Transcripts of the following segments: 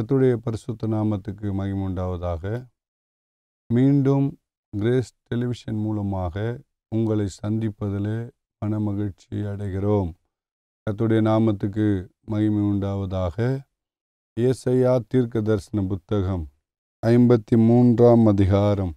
கர்த்தருடைய பரிசுத்த நாமத்துக்கு மகிமை உண்டாவதாக மீண்டும் கிரேஸ் டெலிவிஷன் மூலமாக உங்களை சந்திப்பதிலே மன மகிழ்ச்சி அடைகிறோம் கர்த்தருடைய நாமத்துக்கு மகிமை உண்டாவதாக ஏசையா தீர்க்க தரிசன புத்தகம் ஐம்பத்தி மூன்றாம் அதிகாரம்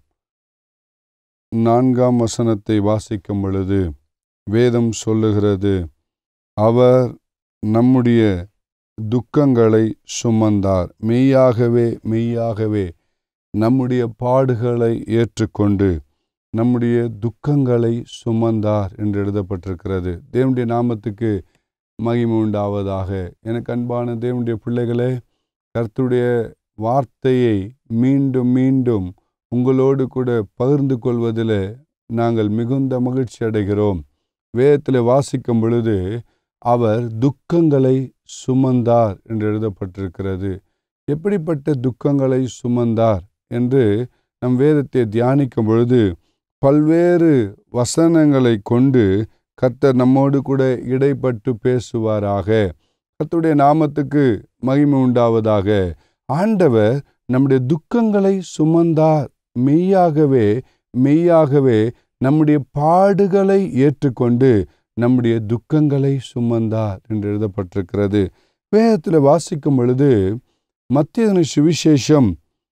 நான்காம் வசனத்தை வாசிக்கும் பொழுது வேதம் சொல்லுகிறது அவர் நம்முடைய துக்கங்களை சுமந்தார் மெய்யாகவே மெய்யாகவே நம்முடைய பாடுகளை ஏற்றுக்கொண்டு நம்முடைய துக்கங்களை சுமந்தார் என்று எழுதப்பட்டிருக்கிறது தேவனுடைய நாமத்துக்கு மகிமை உண்டாவதாக எனக்கு அன்பான தேவனுடைய பிள்ளைகளே கர்த்தருடைய வார்த்தையை மீண்டும் மீண்டும் உங்களோடு கூட பகிர்ந்து கொள்வதில் நாங்கள் மிகுந்த மகிழ்ச்சி அடைகிறோம் வேதத்தில் வாசிக்கும் பொழுது அவர் துக்கங்களை சுமந்தார் என்று எழுதப்பட்டிருக்கிறது எப்படிப்பட்ட துக்கங்களை சுமந்தார் என்று நம் வேதத்தை தியானிக்கும் பொழுது பல்வேறு வசனங்களை கொண்டு கர்த்தர் நம்மோடு கூட இடைப்பட்டு பேசுவாராக கர்த்தருடைய நாமத்துக்கு மகிமை உண்டாவதாக ஆண்டவர் நம்முடைய துக்கங்களை சுமந்தார் மெய்யாகவே மெய்யாகவே நம்முடைய பாடுகளை ஏற்றுக்கொண்டு நம்முடைய துக்கங்களை சுமந்தார் என்று எழுதப்பட்டிருக்கிறது வேதத்தில் வாசிக்கும் பொழுது மத்திய சுவிசேஷம்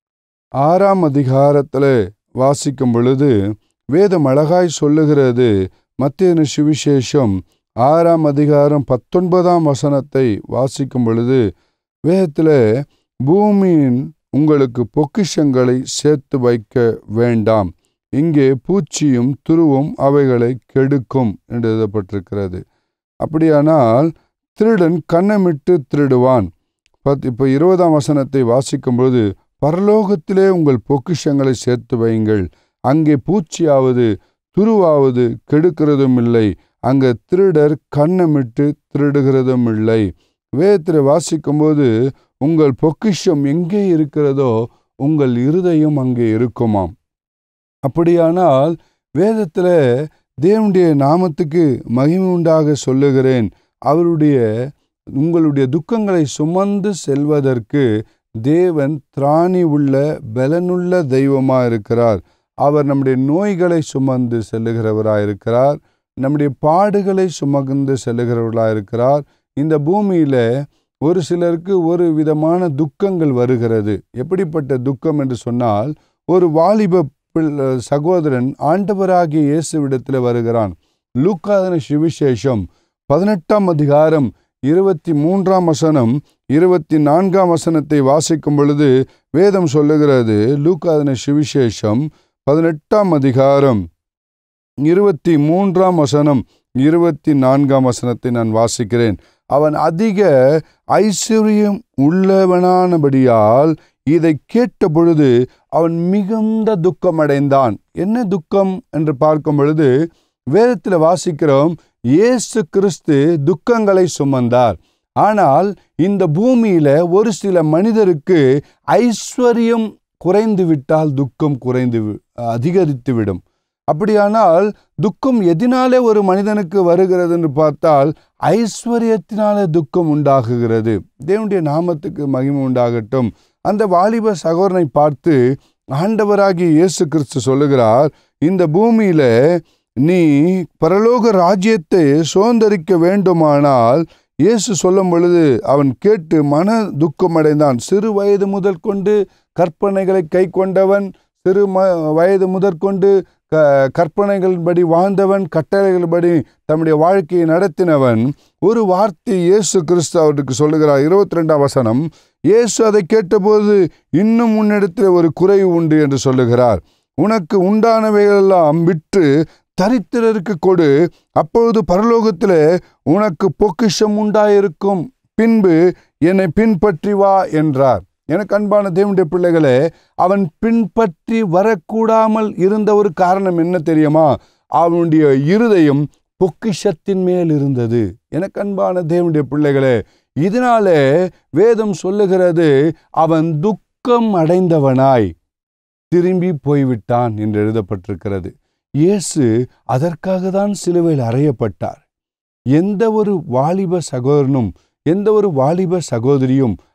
ஆறாம் அதிகாரத்தில் வாசிக்கும் பொழுது வேதம் அழகாய் சொல்லுகிறது மத்திய சுவிசேஷம் ஆறாம் அதிகாரம் பத்தொன்பதாம் வசனத்தை வாசிக்கும் பொழுது வேதத்தில் பூமியின் உங்களுக்கு பொக்கிஷங்களை சேர்த்து வைக்க வேண்டாம் இங்கே பூச்சியும் துருவும் அவைகளை கெடுக்கும் என்று எழுதப்பட்டிருக்கிறது அப்படியானால் திருடன் கண்ணமிட்டு திருடுவான் பத் இப்போ இருபதாம் வசனத்தை வாசிக்கும்போது பரலோகத்திலே உங்கள் பொக்கிஷங்களை சேர்த்து வையுங்கள் அங்கே பூச்சியாவது துருவாவது கெடுக்கிறதும் இல்லை அங்கே திருடர் கண்ணமிட்டு திருடுகிறதும் இல்லை வேதத்தில் வாசிக்கும்போது உங்கள் பொக்கிஷம் எங்கே இருக்கிறதோ உங்கள் இருதயம் அங்கே இருக்குமாம் அப்படியானால் வேதத்தில் தேவனுடைய நாமத்துக்கு மகிமை உண்டாக சொல்லுகிறேன் அவருடைய உங்களுடைய துக்கங்களை சுமந்து செல்வதற்கு தேவன் திராணி உள்ள பலனுள்ள தெய்வமாக இருக்கிறார் அவர் நம்முடைய நோய்களை சுமந்து செல்லுகிறவராக இருக்கிறார் நம்முடைய பாடுகளை சுமந்து செல்லுகிறவர்களாக இருக்கிறார் இந்த பூமியில் ஒரு சிலருக்கு ஒரு விதமான துக்கங்கள் வருகிறது எப்படிப்பட்ட துக்கம் என்று சொன்னால் ஒரு வாலிப சகோதரன் ஆண்டவராகிய இயேசுவிடத்தில் வருகிறான் லூக்காதன சுவிசேஷம் பதினெட்டாம் அதிகாரம் இருபத்தி மூன்றாம் வசனம் இருபத்தி நான்காம் வசனத்தை வாசிக்கும் பொழுது வேதம் சொல்லுகிறது லூக்காதன சுவிசேஷம் பதினெட்டாம் அதிகாரம் இருபத்தி மூன்றாம் வசனம் இருபத்தி நான்காம் வசனத்தை நான் வாசிக்கிறேன் அவன் அதிக ஐஸ்வர்யம் உள்ளவனானபடியால் இதை கேட்ட பொழுது அவன் மிகுந்த துக்கமடைந்தான் என்ன துக்கம் என்று பார்க்கும் பொழுது வேதத்தில் வாசிக்கிறோம் இயேசு கிறிஸ்து துக்கங்களை சுமந்தார் ஆனால் இந்த பூமியில ஒரு சில மனிதருக்கு ஐஸ்வர்யம் குறைந்து விட்டால் துக்கம் குறைந்து அதிகரித்து விடும் அப்படியானால் துக்கம் எதினாலே ஒரு மனிதனுக்கு வருகிறது என்று பார்த்தால் ஐஸ்வர்யத்தினாலே துக்கம் உண்டாகுகிறது தேவனுடைய நாமத்துக்கு மகிமை உண்டாகட்டும் அந்த வாலிப சகோதரனை பார்த்து ஆண்டவராகிய இயேசு கிறிஸ்து சொல்லுகிறார் இந்த பூமியில நீ பரலோக ராஜ்யத்தை சுதந்திரிக்க வேண்டுமானால் இயேசு சொல்லும் பொழுது அவன் கேட்டு மன துக்கமடைந்தான் சிறு வயது முதல் கொண்டு கற்பனைகளை கை கொண்டவன் சிறு ம வயது முதற்கொண்டு க கற்பனைகளின்படி வாழ்ந்தவன் கட்டளைகளின்படி தம்முடைய வாழ்க்கையை நடத்தினவன் ஒரு வார்த்தை இயேசு கிறிஸ்து அவருக்கு சொல்லுகிறார் இருபத்தி ரெண்டாம் வசனம் இயேசு அதை கேட்டபோது இன்னும் முன்னிடத்தில் ஒரு குறைவு உண்டு என்று சொல்லுகிறார் உனக்கு உண்டானவைகளெல்லாம் விற்று தரித்திரருக்கு கொடு அப்பொழுது பரலோகத்தில் உனக்கு பொக்கிஷம் உண்டாயிருக்கும் பின்பு என்னை பின்பற்றி வா என்றார் எனக்கு அன்பான தேவனுடைய பிள்ளைகளே அவன் பின்பற்றி வரக்கூடாமல் இருந்த ஒரு காரணம் என்ன தெரியுமா அவனுடைய இருதயம் பொக்கிஷத்தின் மேல் இருந்தது எனக்கு அன்பான தேவனுடைய பிள்ளைகளே இதனாலே வேதம் சொல்லுகிறது அவன் துக்கம் அடைந்தவனாய் திரும்பி போய்விட்டான் என்று எழுதப்பட்டிருக்கிறது இயேசு அதற்காக தான் சிலுவையில் அறையப்பட்டார் எந்த ஒரு வாலிப சகோதரனும் எந்த ஒரு வாலிப சகோதரியும்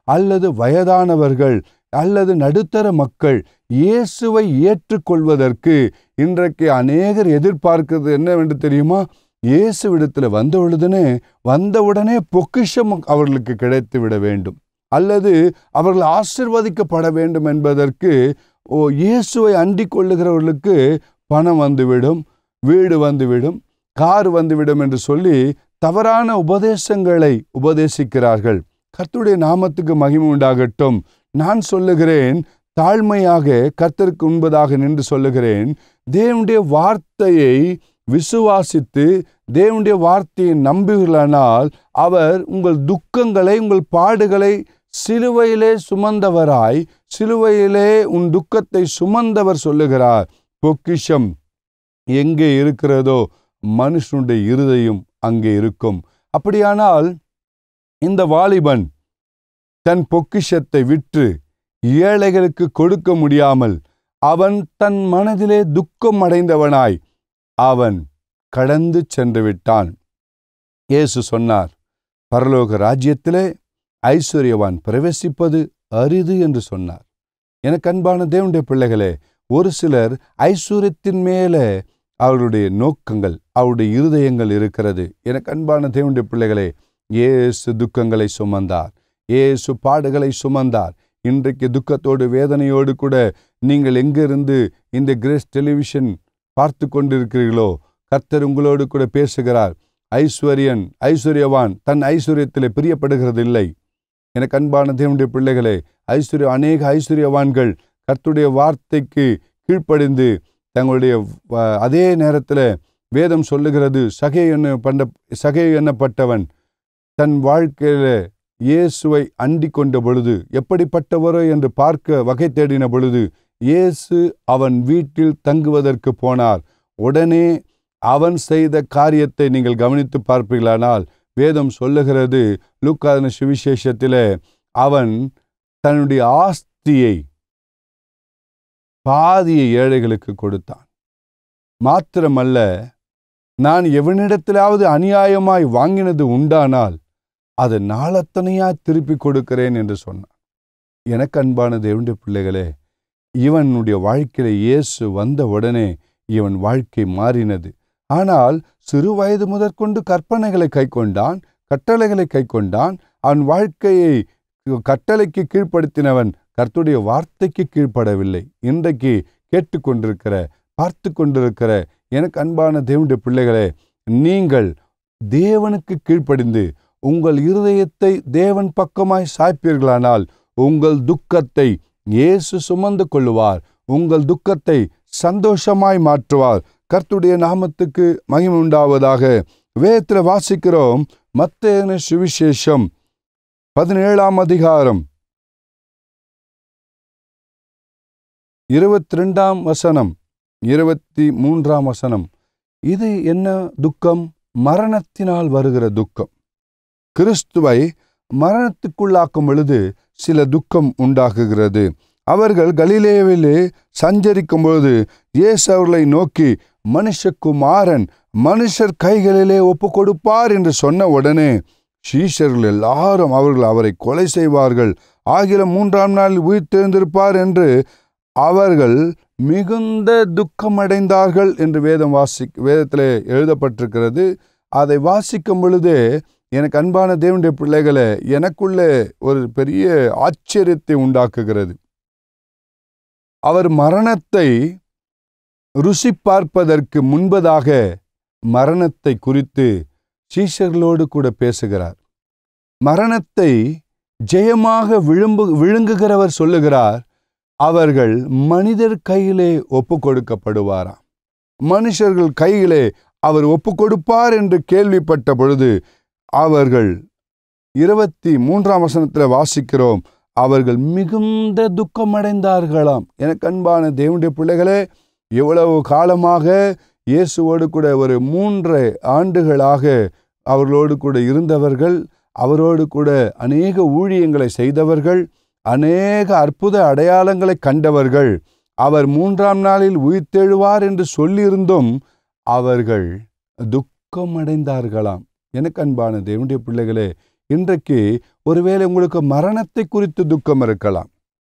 அல்லது வயதானவர்கள் அல்லது நடுத்தர மக்கள் இயேசுவை ஏற்றுக்கொள்வதற்கு இன்றைக்கு அநேகர் எதிர்பார்க்கிறது என்னவென்று தெரியுமா இயேசுவிடத்தில் வந்த பொழுதுனே வந்தவுடனே பொக்கிஷம் அவர்களுக்கு கிடைத்து விட வேண்டும் அல்லது அவர்கள் ஆசிர்வதிக்கப்பட வேண்டும் என்பதற்கு ஓ இயேசுவை அண்டிக் கொள்ளுகிறவர்களுக்கு பணம் வந்துவிடும் வீடு வந்துவிடும் கார் வந்துவிடும் என்று சொல்லி தவறான உபதேசங்களை உபதேசிக்கிறார்கள் கர்த்தருடைய நாமத்துக்கு மகிமை உண்டாகட்டும் நான் சொல்லுகிறேன் தாழ்மையாக கர்த்தருக்கு உண்பதாக நின்று சொல்லுகிறேன் தேவனுடைய வார்த்தையை விசுவாசித்து தேவனுடைய வார்த்தையை நம்புகிறானால் அவர் உங்கள் துக்கங்களை உங்கள் பாடுகளை சிலுவையிலே சுமந்தவராய் சிலுவையிலே உன் துக்கத்தை சுமந்தவர் சொல்லுகிறார் பொக்கிஷம் எங்கே இருக்கிறதோ மனுஷனுடைய இருதையும் அங்கே இருக்கும் அப்படியானால் இந்த வாலிபன் தன் பொக்கிஷத்தை விற்று ஏழைகளுக்கு கொடுக்க முடியாமல் அவன் தன் மனதிலே துக்கம் அடைந்தவனாய் அவன் கடந்து சென்று விட்டான் இயேசு சொன்னார் பரலோக ராஜ்யத்திலே ஐஸ்வர்யவான் பிரவேசிப்பது அரிது என்று சொன்னார் எனக்கு அன்பான தேவனுடைய பிள்ளைகளே ஒரு சிலர் ஐஸ்வர்யத்தின் மேலே அவருடைய நோக்கங்கள் அவருடைய இருதயங்கள் இருக்கிறது எனக்கு அன்பான தேவனுடைய பிள்ளைகளே ஏசு துக்கங்களை சுமந்தார் ஏசு பாடுகளை சுமந்தார் இன்றைக்கு துக்கத்தோடு வேதனையோடு கூட நீங்கள் எங்கிருந்து இந்த கிரேஸ் டெலிவிஷன் பார்த்து கொண்டிருக்கிறீர்களோ கர்த்தர் உங்களோடு கூட பேசுகிறார் ஐஸ்வர்யன் ஐஸ்வர்யவான் தன் ஐஸ்வர்யத்தில் பிரியப்படுகிறதில்லை எனக்கு அன்பான தேவனுடைய பிள்ளைகளே ஐஸ்வர்ய அநேக ஐஸ்வர்யவான்கள் கர்த்துடைய வார்த்தைக்கு கீழ்ப்படிந்து தங்களுடைய அதே நேரத்தில் வேதம் சொல்லுகிறது சகை என்ன பண்ண சகை எண்ணப்பட்டவன் தன் வாழ்க்கையில இயேசுவை அண்டி கொண்ட பொழுது எப்படிப்பட்டவரோ என்று பார்க்க வகை தேடின பொழுது இயேசு அவன் வீட்டில் தங்குவதற்கு போனார் உடனே அவன் செய்த காரியத்தை நீங்கள் கவனித்து பார்ப்பீர்களானால் வேதம் சொல்லுகிறது லூக்காதன சுவிசேஷத்திலே அவன் தன்னுடைய ஆஸ்தியை பாதியை ஏழைகளுக்கு கொடுத்தான் மாத்திரமல்ல நான் எவனிடத்திலாவது அநியாயமாய் வாங்கினது உண்டானால் அது நாளத்தனையாய் திருப்பி கொடுக்கிறேன் என்று சொன்னான் எனக்கு அன்பான தேவனுடைய பிள்ளைகளே இவனுடைய வாழ்க்கையில இயேசு வந்த உடனே இவன் வாழ்க்கை மாறினது ஆனால் சிறு வயது முதற்கொண்டு கற்பனைகளை கை கொண்டான் கட்டளைகளை கை கொண்டான் அவன் வாழ்க்கையை கட்டளைக்கு கீழ்ப்படுத்தினவன் கர்த்துடைய வார்த்தைக்கு கீழ்ப்படவில்லை இன்றைக்கு கேட்டுக்கொண்டிருக்கிற பார்த்து கொண்டிருக்கிற எனக்கு அன்பான தேவனுடைய பிள்ளைகளே நீங்கள் தேவனுக்கு கீழ்ப்படிந்து உங்கள் இருதயத்தை தேவன் பக்கமாய் சாய்ப்பீர்களானால் உங்கள் துக்கத்தை இயேசு சுமந்து கொள்ளுவார் உங்கள் துக்கத்தை சந்தோஷமாய் மாற்றுவார் கர்த்துடைய நாமத்துக்கு மகிமை உண்டாவதாக வேதத்தில் வாசிக்கிறோம் மத்தேன சுவிசேஷம் பதினேழாம் அதிகாரம் இருபத்தி ரெண்டாம் வசனம் இருபத்தி மூன்றாம் வசனம் இது என்ன துக்கம் மரணத்தினால் வருகிற துக்கம் கிறிஸ்துவை மரணத்துக்குள்ளாக்கும் பொழுது சில துக்கம் உண்டாகுகிறது அவர்கள் கலிலேவிலே சஞ்சரிக்கும் பொழுது இயேசு அவர்களை நோக்கி மனுஷகுமாரன் மனுஷர் கைகளிலே ஒப்பு கொடுப்பார் என்று சொன்ன உடனே சீஷர்கள் எல்லாரும் அவர்கள் அவரை கொலை செய்வார்கள் ஆகில மூன்றாம் நாள் உயிர் தெரிந்திருப்பார் என்று அவர்கள் மிகுந்த துக்கமடைந்தார்கள் என்று வேதம் வாசி வேதத்தில் எழுதப்பட்டிருக்கிறது அதை வாசிக்கும் பொழுதே எனக்கு அன்பான தேவனுடைய பிள்ளைகளை எனக்குள்ளே ஒரு பெரிய ஆச்சரியத்தை உண்டாக்குகிறது அவர் மரணத்தை ருசி பார்ப்பதற்கு முன்பதாக மரணத்தை குறித்து சீஷர்களோடு கூட பேசுகிறார் மரணத்தை ஜெயமாக விழும்பு விழுங்குகிறவர் சொல்லுகிறார் அவர்கள் மனிதர் கையிலே ஒப்பு கொடுக்கப்படுவாராம் மனுஷர்கள் கையிலே அவர் ஒப்பு கொடுப்பார் என்று கேள்விப்பட்ட பொழுது அவர்கள் இருபத்தி மூன்றாம் வசனத்தில் வாசிக்கிறோம் அவர்கள் மிகுந்த துக்கமடைந்தார்களாம் எனக்கு அன்பான தேவனுடைய பிள்ளைகளே எவ்வளவு காலமாக இயேசுவோடு கூட ஒரு மூன்று ஆண்டுகளாக அவர்களோடு கூட இருந்தவர்கள் அவரோடு கூட அநேக ஊழியங்களை செய்தவர்கள் அநேக அற்புத அடையாளங்களை கண்டவர்கள் அவர் மூன்றாம் நாளில் உயிர்த்தெழுவார் என்று சொல்லியிருந்தும் அவர்கள் துக்கமடைந்தார்களாம் எனக்கு அன்பான தேவனுடைய பிள்ளைகளே இன்றைக்கு ஒருவேளை உங்களுக்கு மரணத்தை குறித்து துக்கம் இருக்கலாம்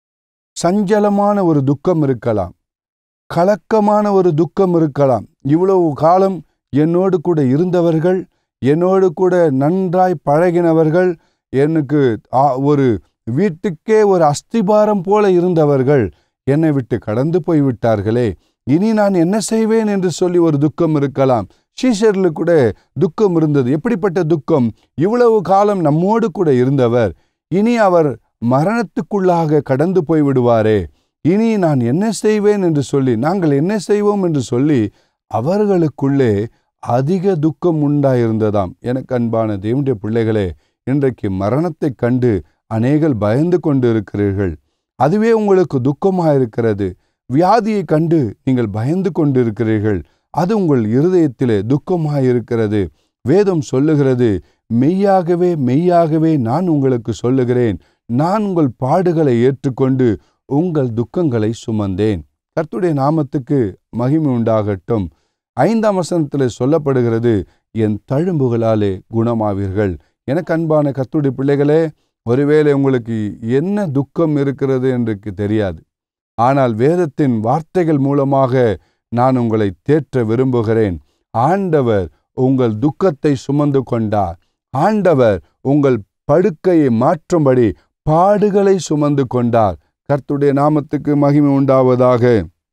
சஞ்சலமான ஒரு துக்கம் இருக்கலாம் கலக்கமான ஒரு துக்கம் இருக்கலாம் இவ்வளவு காலம் என்னோடு கூட இருந்தவர்கள் என்னோடு கூட நன்றாய் பழகினவர்கள் எனக்கு ஆ- ஒரு வீட்டுக்கே ஒரு அஸ்திபாரம் போல இருந்தவர்கள் என்னை விட்டு கடந்து போய்விட்டார்களே இனி நான் என்ன செய்வேன் என்று சொல்லி ஒரு துக்கம் இருக்கலாம் ஷீஷர்ல கூட துக்கம் இருந்தது எப்படிப்பட்ட துக்கம் இவ்வளவு காலம் நம்மோடு கூட இருந்தவர் இனி அவர் மரணத்துக்குள்ளாக கடந்து போய் விடுவாரே இனி நான் என்ன செய்வேன் என்று சொல்லி நாங்கள் என்ன செய்வோம் என்று சொல்லி அவர்களுக்குள்ளே அதிக துக்கம் உண்டாயிருந்ததாம் எனக்கு அன்பான தேவனுடைய பிள்ளைகளே இன்றைக்கு மரணத்தைக் கண்டு அநேகர் பயந்து கொண்டு இருக்கிறீர்கள் அதுவே உங்களுக்கு துக்கமாயிருக்கிறது வியாதியை கண்டு நீங்கள் பயந்து கொண்டிருக்கிறீர்கள் அது உங்கள் இருதயத்திலே துக்கமாயிருக்கிறது வேதம் சொல்லுகிறது மெய்யாகவே மெய்யாகவே நான் உங்களுக்கு சொல்லுகிறேன் நான் உங்கள் பாடுகளை ஏற்றுக்கொண்டு உங்கள் துக்கங்களை சுமந்தேன் கர்த்தருடைய நாமத்துக்கு மகிமை உண்டாகட்டும் ஐந்தாம் வசனத்தில் சொல்லப்படுகிறது என் தழும்புகளாலே குணமாவீர்கள் எனக்கு அன்பான கர்த்தருடைய பிள்ளைகளே ஒருவேளை உங்களுக்கு என்ன துக்கம் இருக்கிறது என்று தெரியாது ஆனால் வேதத்தின் வார்த்தைகள் மூலமாக நான் உங்களை தேற்ற விரும்புகிறேன் ஆண்டவர் உங்கள் துக்கத்தை சுமந்து கொண்டார் ஆண்டவர் உங்கள் படுக்கையை மாற்றும்படி பாடுகளை சுமந்து கொண்டார் கர்த்துடைய நாமத்துக்கு மகிமை உண்டாவதாக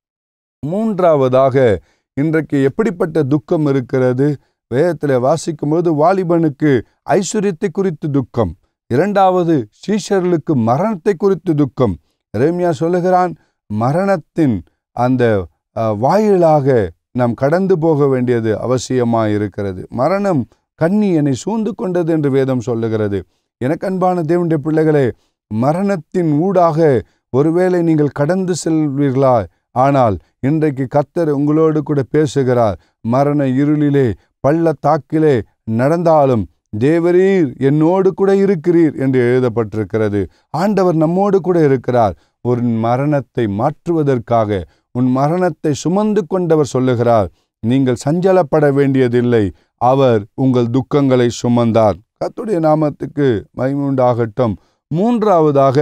மூன்றாவதாக இன்றைக்கு எப்படிப்பட்ட துக்கம் இருக்கிறது வேதத்தில் வாசிக்கும்போது வாலிபனுக்கு ஐஸ்வர்யத்தை குறித்து துக்கம் இரண்டாவது ஸ்ரீஷர்களுக்கு மரணத்தை குறித்து துக்கம் இறைமையா சொல்லுகிறான் மரணத்தின் அந்த அஹ், வாயிலாக நாம் கடந்து போக வேண்டியது அவசியமாக இருக்கிறது மரணம் கண்ணி என்னை சூழ்ந்து கொண்டது என்று வேதம் சொல்லுகிறது எனக்கு அன்பான தேவனுடைய பிள்ளைகளே மரணத்தின் ஊடாக ஒருவேளை நீங்கள் கடந்து செல்வீர்களா ஆனால் இன்றைக்கு கர்த்தர் உங்களோடு கூட பேசுகிறார் மரண இருளிலே பள்ளத்தாக்கிலே நடந்தாலும் தேவரீர் என்னோடு கூட இருக்கிறீர் என்று எழுதப்பட்டிருக்கிறது ஆண்டவர் நம்மோடு கூட இருக்கிறார் ஒரு மரணத்தை மாற்றுவதற்காக உன் மரணத்தை சுமந்து கொண்டவர் சொல்லுகிறார் நீங்கள் சஞ்சலப்பட வேண்டியதில்லை அவர் உங்கள் துக்கங்களை சுமந்தார் கர்த்தருடைய நாமத்துக்கு மகிமை உண்டாகட்டும் மூன்றாவதாக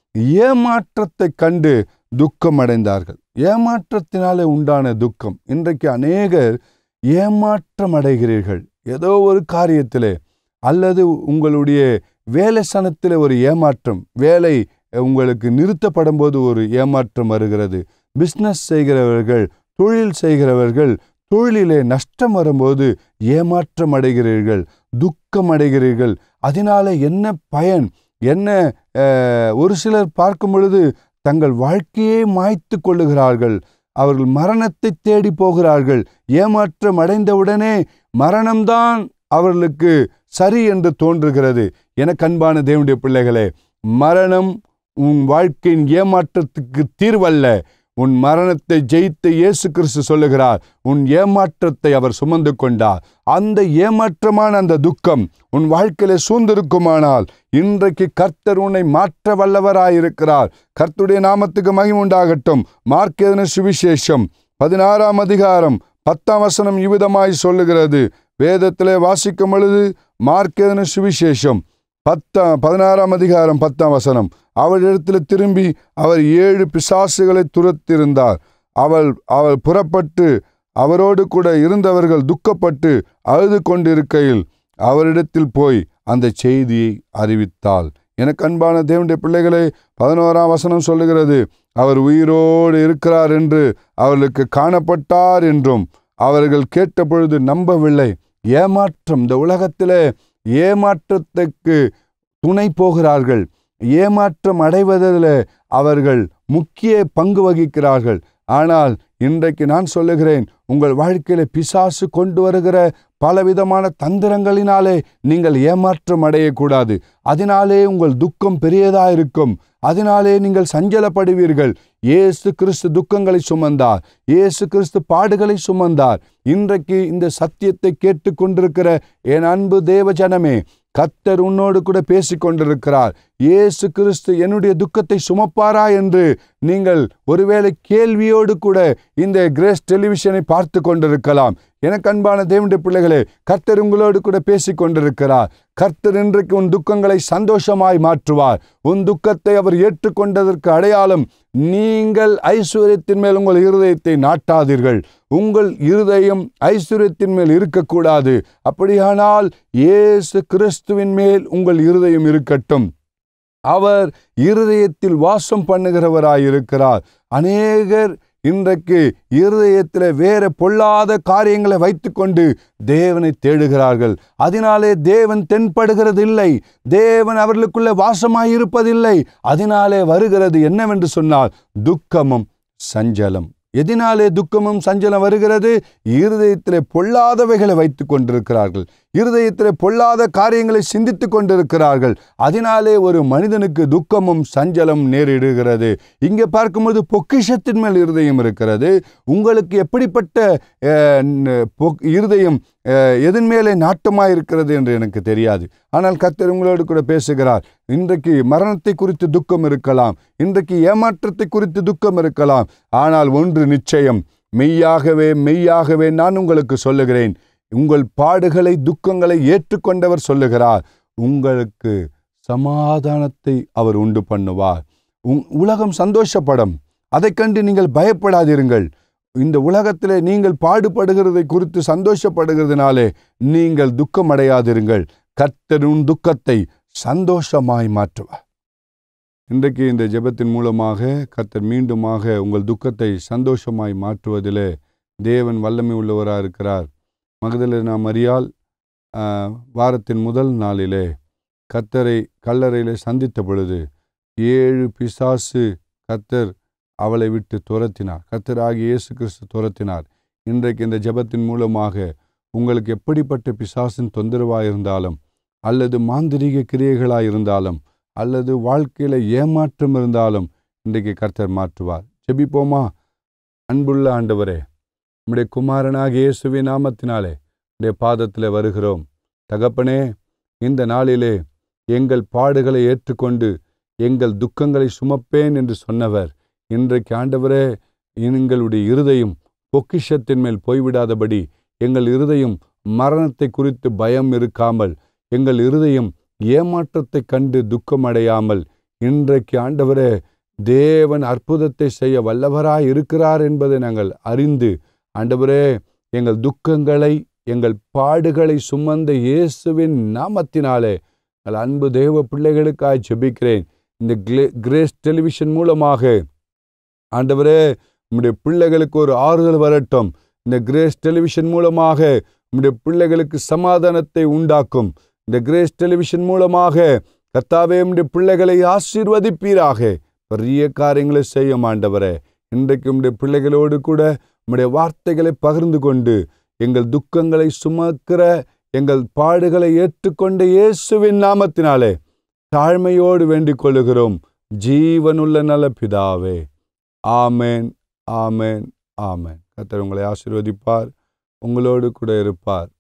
ஏமாற்றத்தை கண்டு துக்கம் அடைந்தார்கள் ஏமாற்றத்தினாலே உண்டான துக்கம் இன்றைக்கு அநேகர் ஏமாற்றம் அடைகிறீர்கள் ஏதோ ஒரு காரியத்திலே அல்லது உங்களுடைய வேலை சனத்தில் ஒரு ஏமாற்றம் வேலை உங்களுக்கு நிறுத்தப்படும் போது ஒரு ஏமாற்றம் வருகிறது பிஸ்னஸ் செய்கிறவர்கள் தொழில் செய்கிறவர்கள் தொழிலிலே நஷ்டம் வரும்போது ஏமாற்றம் அடைகிறீர்கள் துக்கம் அடைகிறீர்கள் அதனால என்ன பயன் என்ன அஹ், ஒரு சிலர் பார்க்கும் பொழுது தங்கள் வாழ்க்கையே மாய்த்து கொள்ளுகிறார்கள் அவர்கள் மரணத்தை தேடி போகிறார்கள் ஏமாற்றம் அடைந்தவுடனே மரணம்தான் அவர்களுக்கு சரி என்று தோன்றுகிறது எனக்கு அன்பான தேவனுடைய பிள்ளைகளே மரணம் உன் வாழ்க்கையின் ஏமாற்றத்துக்கு தீர்வல்ல உன் மரணத்தை ஜெயித்த இயேசு கிறிஸ்து சொல்லுகிறார் உன் ஏமாற்றத்தை அவர் சுமந்து கொண்டார் அந்த ஏமாற்றமான அந்த துக்கம் உன் வாழ்க்கையில சூழ்ந்திருக்குமானால் இன்றைக்கு கர்த்தர் உன்னை மாற்ற வல்லவராயிருக்கிறார் கர்த்தருடைய நாமத்துக்கு மகிமை உண்டாகட்டும் மார்க்கேதன சுவிசேஷம் பதினாறாம் அதிகாரம் பத்தாம் வசனம் இவ்விதமாய் சொல்லுகிறது வேதத்திலே வாசிக்கும் பொழுது மார்க்கேதன சுவிசேஷம் பத்தாம் பதினாறாம் அதிகாரம் பத்தாம் வசனம் அவளிடத்தில் திரும்பி அவர் ஏழு பிசாசுகளை துரத்திருந்தார் அவள் அவள் புறப்பட்டு அவரோடு கூட இருந்தவர்கள் துக்கப்பட்டு அழுது கொண்டிருக்கையில் அவரிடத்தில் போய் அந்த செய்தியை அறிவித்தாள் எனக்கு அன்பான தேவனுடைய பிள்ளைகளே பதினோராம் வசனம் சொல்லுகிறது அவர் உயிரோடு இருக்கிறார் என்று அவர்களுக்கு காணப்பட்டார் என்றும் அவர்கள் கேட்டபொழுது நம்பவில்லை ஏமாற்றம் இந்த உலகத்திலே ஏமாற்றத்துக்கு துணை போகிறார்கள் ஏமாற்றம் அடைவதில் அவர்கள் முக்கிய பங்கு வகிக்கிறார்கள் ஆனால் இன்றைக்கு நான் சொல்லுகிறேன் உங்கள் வாழ்க்கையில பிசாசு கொண்டு வருகிற பலவிதமான தந்திரங்களினாலே நீங்கள் ஏமாற்றம் அடையக்கூடாது அதனாலே உங்கள் துக்கம் பெரியதா இருக்கும் அதனாலே நீங்கள் சஞ்சலப்படுவீர்கள் இயேசு கிறிஸ்து துக்கங்களை சுமந்தார் இயேசு கிறிஸ்து பாடுகளை சுமந்தார் இன்றைக்கு இந்த சத்தியத்தை கேட்டுக்கொண்டிருக்கிற என் அன்பு தேவ ஜனமே கத்தர் உன்னோடு கூட பேசிக் கொண்டிருக்கிறார் இயேசு கிறிஸ்து என்னுடைய துக்கத்தை சுமப்பாரா என்று நீங்கள் ஒருவேளை கேள்வியோடு கூட இந்த கிரேஸ் டெலிவிஷனை பார்த்து கொண்டிருக்கலாம் எனக்கு அன்பான தேவனுடைய பிள்ளைகளே கர்த்தர் உங்களோடு கூட பேசிக் கொண்டிருக்கிறார் கர்த்தர் இன்றைக்கு உன் துக்கங்களை சந்தோஷமாய் மாற்றுவார் உன் துக்கத்தை அவர் ஏற்றுக்கொண்டதற்கு அடையாளம் நீங்கள் ஐஸ்வர்யத்தின் மேல் உங்கள் இருதயத்தை நாட்டாதீர்கள் உங்கள் இருதயம் ஐஸ்வர்யத்தின் மேல் இருக்கக்கூடாது அப்படியானால் இயேசு கிறிஸ்துவின் மேல் உங்கள் இருதயம் இருக்கட்டும் அவர் இருதயத்தில் வாசம் பண்ணுகிறவராயிருக்கிறார் அநேகர் இன்றைக்கு இருதயத்தில் வேற பொல்லாத காரியங்களை வைத்துக்கொண்டு தேவனை தேடுகிறார்கள் அதனாலே தேவன் தென்படுகிறதில்லை தேவன் அவர்களுக்குள்ள வாசமாயிருப்பதில்லை அதனாலே வருகிறது என்னவென்று சொன்னால் துக்கமும் சஞ்சலம் எதினாலே துக்கமும் சஞ்சலம் வருகிறது இருதயத்திலே பொல்லாதவைகளை வைத்துக் கொண்டிருக்கிறார்கள் இருதயத்திலே பொல்லாத காரியங்களை சிந்தித்துக் கொண்டிருக்கிறார்கள் அதனாலே ஒரு மனிதனுக்கு துக்கமும் சஞ்சலம் நேரிடுகிறது இங்கே பார்க்கும்போது பொக்கிஷத்தின் மேல் இருதயம் இருக்கிறது உங்களுக்கு எப்படிப்பட்ட அஹ், ந- பொக்- இருதயம் அஹ், எதன் மேலே நாட்டமாக இருக்கிறது என்று எனக்கு தெரியாது ஆனால் கர்த்தர் உங்களோடு கூட பேசுகிறார் இன்றைக்கு மரணத்தை குறித்து துக்கம் இருக்கலாம் இன்றைக்கு ஏமாற்றத்தை குறித்து துக்கம் இருக்கலாம் ஆனால் ஒன்று நிச்சயம் மெய்யாகவே மெய்யாகவே நான் உங்களுக்கு சொல்லுகிறேன் உங்கள் பாடுகளை துக்கங்களை ஏற்றுக்கொண்டவர் சொல்லுகிறார் உங்களுக்கு சமாதானத்தை அவர் உண்டு பண்ணுவார் உங் உலகம் சந்தோஷப்படும் அதைக் கண்டு நீங்கள் பயப்படாதிருங்கள் இந்த உலகத்திலே நீங்கள் பாடுபடுகிறதை குறித்து சந்தோஷப்படுகிறதுனாலே நீங்கள் துக்கம் அடையாதிருங்கள் கர்த்தரின் துக்கத்தை சந்தோஷமாய் மாற்றுவார் இன்றைக்கு இந்த ஜெபத்தின் மூலமாக கர்த்தர் மீண்டுமாக உங்கள் துக்கத்தை சந்தோஷமாய் மாற்றுவதிலே தேவன் வல்லமை உள்ளவராக இருக்கிறார் மகதலேனா மரியாள் ஆ, வாரத்தின் முதல் நாளிலே கர்த்தரை கல்லறையிலே சந்தித்த பொழுது ஏழு பிசாசு கர்த்தர் அவளை விட்டு துரத்தினார் கர்த்தராகிய இயேசு கிறிஸ்து துரத்தினார் இன்றைக்கு இந்த ஜெபத்தின் மூலமாக உங்களுக்கு எப்படிப்பட்ட பிசாசின் தொந்தரவாக இருந்தாலும் அல்லது மாந்திரீக கிரியைகளாக இருந்தாலும் அல்லது வாழ்க்கையில ஏமாற்றம் இருந்தாலும் இன்றைக்கு கர்த்தர் மாற்றுவார் ஜெபிப்போமா அன்புள்ள ஆண்டவரே உம்முடைய குமாரனாகிய இயேசுவின் நாமத்தினாலே உடைய பாதத்தில் வருகிறோம் தகப்பனே இந்த நாளிலே எங்கள் பாடுகளை ஏற்றுக்கொண்டு எங்கள் துக்கங்களை சுமப்பேன் என்று சொன்னவர் இன்றைக்கு ஆண்டவரே எங்களுடைய இருதயம் பொக்கிஷத்தின் மேல் போய்விடாதபடி எங்கள் இருதயம் மரணத்தை குறித்து பயம் இருக்காமல் எங்கள் இருதயம் ஏமாற்றத்தை கண்டு துக்கமடையாமல் இன்றைக்கு ஆண்டவரே தேவன் அற்புதத்தை செய்ய வல்லவராய் இருக்கிறார் என்பதை நாங்கள் அறிந்து ஆண்டவரே எங்கள் துக்கங்களை எங்கள் பாடுகளை சுமந்த இயேசுவின் நாமத்தினாலே எங்கள் அன்பு தேவ பிள்ளைகளுக்காய் ஜெபிக்கிறேன் இந்த கிளே- கிரேஸ் டெலிவிஷன் மூலமாக ஆண்டவரே உம்முடைய பிள்ளைகளுக்கு ஒரு ஆறுதல் வரட்டும் இந்த கிரேஸ் டெலிவிஷன் மூலமாக உம்முடைய பிள்ளைகளுக்கு சமாதானத்தை உண்டாக்கும் இந்த கிரேஸ் டெலிவிஷன் மூலமாக கர்த்தாவே உம்முடைய பிள்ளைகளை ஆசீர்வதிப்பீராக பெரிய காரியங்களை செய்யும் ஆண்டவரே இன்றைக்கு உம்முடைய பிள்ளைகளோடு கூட உம்முடைய வார்த்தைகளை பகிர்ந்து கொண்டு எங்கள் துக்கங்களை சுமக்கிற எங்கள் பாடுகளை ஏற்றுக்கொண்ட இயேசுவின் நாமத்தினாலே தாழ்மையோடு வேண்டிக் கொள்ளுகிறோம் ஜீவனுள்ள நல்ல பிதாவே ஆமேன் ஆமேன் ஆமேன் கர்த்தர் உங்களை ஆசீர்வதிப்பார் உங்களோடு கூட இருப்பார்